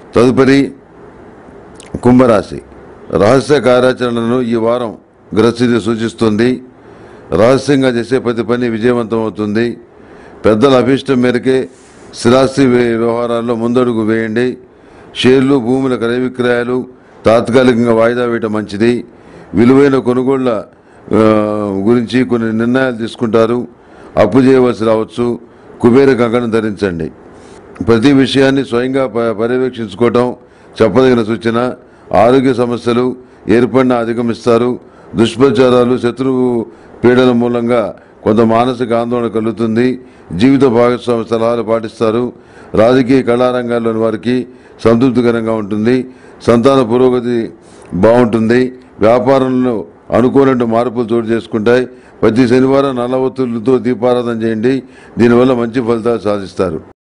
తదుపరి కుంభరాశి రహస్య కార్యాచరణను ఈ వారం గ్రహస్థితి సూచిస్తుంది రహస్యంగా చేసే ప్రతి పని విజయవంతం అవుతుంది పెద్దల అభిష్టం మేరకే స్థిరాస్తి వ్య- వ్యవహారాల్లో ముందడుగు వేయండి షేర్లు భూముల క్రయ విక్రయాలు తాత్కాలికంగా వాయిదా వేయటం మంచిది విలువైన కొనుగోళ్ల ఆ, గురించి కొన్ని నిర్ణయాలు తీసుకుంటారు అప్పు చేయవలసి రావచ్చు కుబేర కంకణం ధరించండి ప్రతి విషయాన్ని స్వయంగా ప- పర్యవేక్షించుకోవటం చెప్పదగిన సూచన ఆరోగ్య సమస్యలు ఏర్పడిన అధిగమిస్తారు దుష్ప్రచారాలు శత్రువు పీడన మూలంగా కొంత మానసిక ఆందోళన కలుగుతుంది జీవిత భాగస్వామి సలహాలు పాటిస్తారు రాజకీయ కళారంగాల్లోని వారికి సంతృప్తికరంగా ఉంటుంది సంతాన పురోగతి బాగుంటుంది వ్యాపారంలో అనుకోనట్టు మార్పులు చోటు చేసుకుంటాయి ప్రతి శనివారం నల్ల ఒత్తులతో దీపారాధన చేయండి దీనివల్ల మంచి ఫలితాలు సాధిస్తారు